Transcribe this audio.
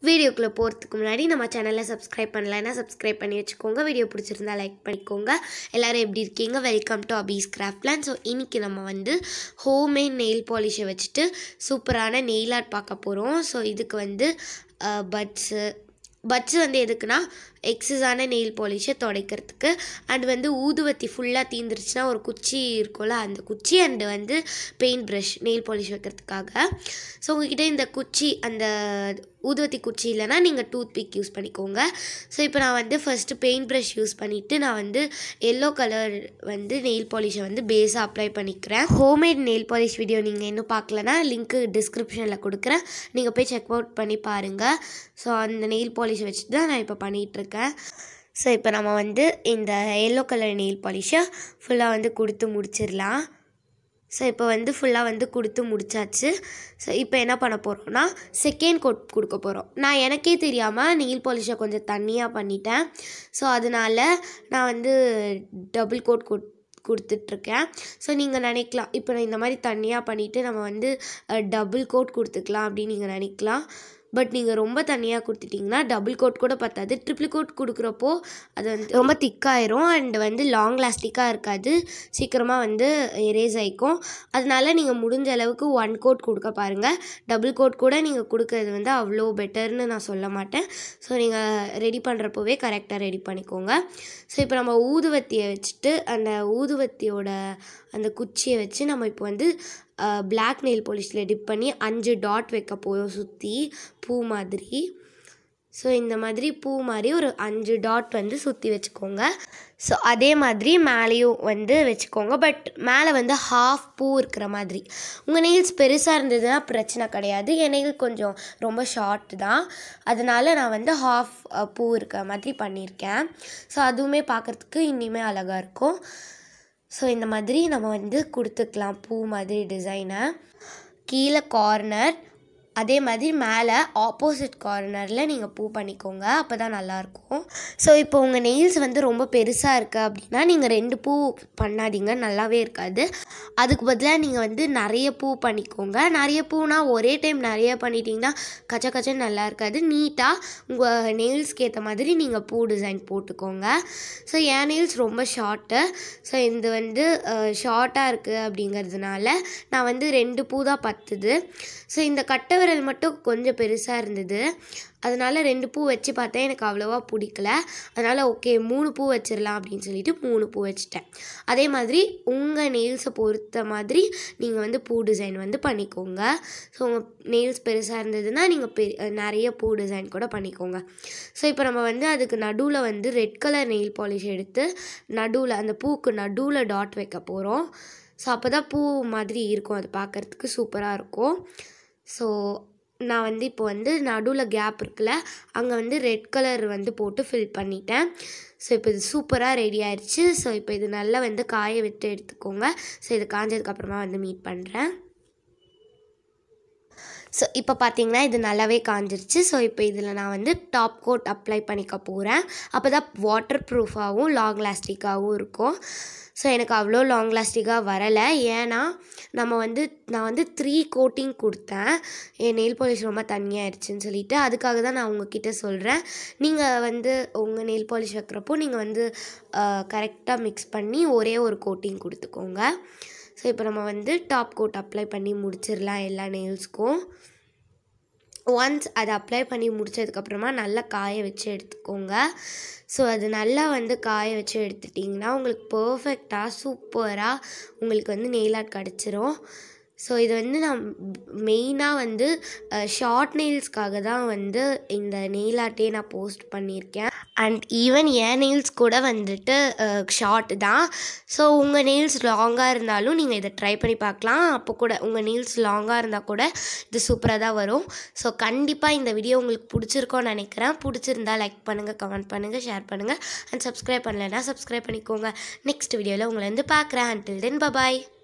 வீடியோக்குள்ளே போகிறதுக்கு முன்னாடி நம்ம சேனலை சப்ஸ்கிரைப் பண்ணலைன்னா சப்ஸ்கிரைப் பண்ணி வச்சுக்கோங்க வீடியோ பிடிச்சிருந்தா லைக் பண்ணிக்கோங்க எல்லோரும் எப்படி இருக்கீங்க welcome to Abi's Craftland so இன்றைக்கி நம்ம வந்து ஹோம்மேட் நெயில் பாலிஷை வச்சுட்டு சூப்பரான நெயில் ஆர்ட் பார்க்க போகிறோம் ஸோ இதுக்கு வந்து பட்ஸு பட்ஸ் வந்து எதுக்குன்னா எக்ஸஸான நெயில் பாலிஷை துடைக்கிறதுக்கு அண்ட் வந்து ஊதுவத்தி ஃபுல்லாக தீந்துருச்சுன்னா ஒரு குச்சி இருக்கும்ல அந்த குச்சி அண்டு வந்து பெயிண்ட் ப்ரஷ் நெயில் பாலிஷ் வைக்கிறதுக்காக ஸோ உங்ககிட்ட இந்த குச்சி அந்த ஊதுவத்தி குச்சி இல்லைன்னா நீங்கள் டூத் பிக் யூஸ் பண்ணிக்கோங்க ஸோ இப்போ நான் வந்து ஃபஸ்ட்டு பெயிண்ட் ப்ரஷ் யூஸ் பண்ணிவிட்டு நான் வந்து எல்லோ கலர் வந்து நெயில் பாலிஷை வந்து பேஸாக அப்ளை பண்ணிக்கிறேன் ஹோம்மேட் நெயில் பாலிஷ் வீடியோ நீங்கள் இன்னும் பார்க்கலனா லிங்க்கு டிஸ்கிரிப்ஷனில் கொடுக்குறேன் நீங்கள் போய் செக் அவுட் பண்ணி பாருங்கள் ஸோ அந்த நெயில் பாலிஷை வச்சுட்டு தான் நான் இப்போ பண்ணிகிட்ருக்கேன் ஸோ இப்போ நம்ம வந்து இந்த எல்லோ கலர் நெயில் பாலிஷை ஃபுல்லாக வந்து கொடுத்து முடிச்சிடலாம் ஸோ இப்போ வந்து ஃபுல்லாக வந்து கொடுத்து முடிச்சாச்சு ஸோ இப்போ என்ன பண்ண போகிறோம்னா செகண்ட் கோட் கொடுக்க போகிறோம் நான் எனக்கே தெரியாமல் நெயில் பாலிஷை கொஞ்சம் தண்ணியாக பண்ணிட்டேன் ஸோ அதனால நான் வந்து டபுள் கோட் கொட் கொடுத்துட்ருக்கேன் ஸோ நீங்கள் நினைக்கலாம் இப்போ நான் இந்த மாதிரி தண்ணியாக பண்ணிவிட்டு நம்ம வந்து டபுள் கோட் கொடுத்துக்கலாம் அப்படின்னு நீங்கள் நினைக்கலாம் பட் நீங்கள் ரொம்ப தண்ணியாக கொடுத்துட்டிங்கன்னா டபுள் கோட் கூட பத்தாது ட்ரிபிள் கோட் கொடுக்குறப்போ அது வந்து ரொம்ப திக்காயிரும் அண்ட் வந்து லாங் லாஸ்டிக்காக இருக்காது சீக்கிரமாக வந்து எரேஸ் ஆகிக்கும் அதனால நீங்கள் முடிஞ்ச அளவுக்கு ஒன் கோட் கொடுக்க பாருங்கள் டபுள் கோட் கூட நீங்கள் கொடுக்கறது வந்து அவ்வளோ பெட்டர்னு நான் சொல்ல மாட்டேன் ஸோ நீங்கள் ரெடி பண்ணுறப்போவே கரெக்டாக ரெடி பண்ணிக்கோங்க ஸோ இப்போ நம்ம ஊதுவத்தியை வச்சுட்டு அந்த ஊதுவத்தியோட அந்த குச்சியை வச்சு நம்ம இப்போ வந்து பிளாக் நெயில் பாலிஷில் டிப் பண்ணி அஞ்சு டாட் வைக்க போகிறோம் சுற்றி பூ மாதிரி ஸோ இந்த மாதிரி பூ மாதிரி ஒரு அஞ்சு டாட் வந்து சுற்றி வச்சுக்கோங்க ஸோ அதே மாதிரி மேலேயும் வந்து வச்சுக்கோங்க பட் மேலே வந்து ஹாஃப் பூ இருக்கிற மாதிரி உங்கள் நெயில்ஸ் பெருசாக இருந்ததுன்னா பிரச்சனை கிடையாது என் நெயில் கொஞ்சம் ரொம்ப ஷார்ட் தான் அதனால் நான் வந்து ஹாஃப் பூ இருக்கிற மாதிரி பண்ணியிருக்கேன் ஸோ அதுவுமே பார்க்குறதுக்கு இன்னுமே அழகாக இருக்கும் ஸோ இந்த மாதிரி நம்ம வந்து கொடுத்துக்கலாம் பூ மாதிரி டிசைனை கீழே கார்னர் அதே மாதிரி மேலே ஆப்போசிட் கார்னரில் நீங்கள் பூ பண்ணிக்கோங்க அப்போ தான் நல்லாயிருக்கும் ஸோ இப்போ உங்கள் நெயில்ஸ் வந்து ரொம்ப பெருசாக இருக்குது அப்படின்னா நீங்கள் ரெண்டு பூ பண்ணாதீங்க நல்லாவே இருக்காது அதுக்கு பதிலாக நீங்கள் வந்து நிறைய பூ பண்ணிக்கோங்க நிறைய பூனா ஒரே டைம் நிறைய பண்ணிட்டீங்கன்னா கச்ச கச்சன்னு நல்லா இருக்காது நீட்டாக உங்கள் நெயில்ஸ்க்கு ஏற்ற மாதிரி நீங்கள் பூ டிசைன் போட்டுக்கோங்க ஸோ என் நெயில்ஸ் ரொம்ப ஷார்ட்டு ஸோ இது வந்து ஷார்ட்டாக இருக்குது அப்படிங்கிறதுனால நான் வந்து ரெண்டு பூ தான் பத்துது ஸோ இந்த கட்டை விரல் மட்டும் கொஞ்சம் பெருசாக இருந்தது அதனால் ரெண்டு பூ வச்சு பார்த்தேன் எனக்கு அவ்வளோவா பிடிக்கல அதனால் ஓகே மூணு பூ வச்சிடலாம் அப்படின்னு சொல்லிட்டு மூணு பூ வச்சுட்டேன் அதே மாதிரி உங்கள் நெயில்ஸை பொறுத்த மாதிரி நீங்கள் வந்து பூ டிசைன் வந்து பண்ணிக்கோங்க ஸோ உங்கள் நெயில்ஸ் பெருசாக இருந்ததுன்னா நீங்கள் பெ நிறைய பூ டிசைன் கூட பண்ணிக்கோங்க ஸோ இப்போ நம்ம வந்து அதுக்கு நடுவில் வந்து ரெட் கலர் நெயில் பாலிஷ் எடுத்து நடுவில் அந்த பூக்கு நடுவில் டாட் வைக்க போகிறோம் ஸோ அப்போ தான் பூ மாதிரி இருக்கும் அது பார்க்குறதுக்கு சூப்பராக இருக்கும் ஸோ நான் வந்து இப்போ வந்து நடுவில் கேப் இருக்குல்ல அங்கே வந்து ரெட் கலர் வந்து போட்டு ஃபில் பண்ணிட்டேன் ஸோ இப்போ இது சூப்பராக ரெடி ஆயிடுச்சு ஸோ இப்போ இது நல்லா வந்து காய விட்டு எடுத்துக்கோங்க ஸோ இது காஞ்சதுக்கப்புறமா வந்து மீட் பண்ணுறேன் ஸோ இப்போ பார்த்தீங்கன்னா இது நல்லாவே காஞ்சிருச்சு ஸோ இப்போ இதில் நான் வந்து டாப் கோட் அப்ளை பண்ணிக்க போகிறேன் அப்போ தான் வாட்டர் ப்ரூஃபாகவும் லாங் லாஸ்டிக்காகவும் இருக்கும் ஸோ எனக்கு அவ்வளோ லாங் லாஸ்டிக்காக வரலை ஏன்னா நம்ம வந்து நான் வந்து த்ரீ கோட்டிங் கொடுத்தேன் என் நெயில் பாலிஷ் ரொம்ப தண்ணியாயிடுச்சுன்னு சொல்லிட்டு அதுக்காக தான் நான் உங்ககிட்ட சொல்கிறேன் நீங்கள் வந்து உங்கள் நெயில் பாலிஷ் வைக்கிறப்போ நீங்கள் வந்து கரெக்டாக மிக்ஸ் பண்ணி ஒரே ஒரு கோட்டிங் கொடுத்துக்கோங்க ஸோ இப்போ நம்ம வந்து டாப் கோட் அப்ளை பண்ணி முடிச்சிடலாம் எல்லா நெயில்ஸ்க்கும் ஒன்ஸ் அதை அப்ளை பண்ணி முடித்ததுக்கப்புறமா நல்லா காய வச்சு எடுத்துக்கோங்க ஸோ அது நல்லா வந்து காய வச்சு எடுத்துட்டிங்கன்னா உங்களுக்கு பர்ஃபெக்டாக சூப்பராக உங்களுக்கு வந்து நெயில் ஆர்ட் கிடச்சிரும் ஸோ இது வந்து நான் மெயினாக வந்து ஷார்ட் நெயில்ஸ்க்காக தான் வந்து இந்த நெயில் ஆர்ட்டே நான் போஸ்ட் பண்ணியிருக்கேன் அண்ட் ஈவன் என் நெயில்ஸ் கூட வந்துட்டு ஷார்ட் தான் ஸோ உங்கள் நெயில்ஸ் லாங்காக இருந்தாலும் நீங்கள் இதை ட்ரை பண்ணி பார்க்கலாம் அப்போ கூட உங்கள் நெயில்ஸ் லாங்காக இருந்தால் கூட இது சூப்பராக தான் வரும் ஸோ கண்டிப்பாக இந்த வீடியோ உங்களுக்கு பிடிச்சிருக்கோன்னு நினைக்கிறேன் பிடிச்சிருந்தா லைக் பண்ணுங்கள் கமெண்ட் பண்ணுங்கள் ஷேர் பண்ணுங்கள் அண்ட் சப்ஸ்கிரைப் பண்ணலைன்னா சப்ஸ்கிரைப் பண்ணிக்கோங்க நெக்ஸ்ட் வீடியோவில் உங்களை வந்து பார்க்குறேன் அண்டில் தென் பபாய்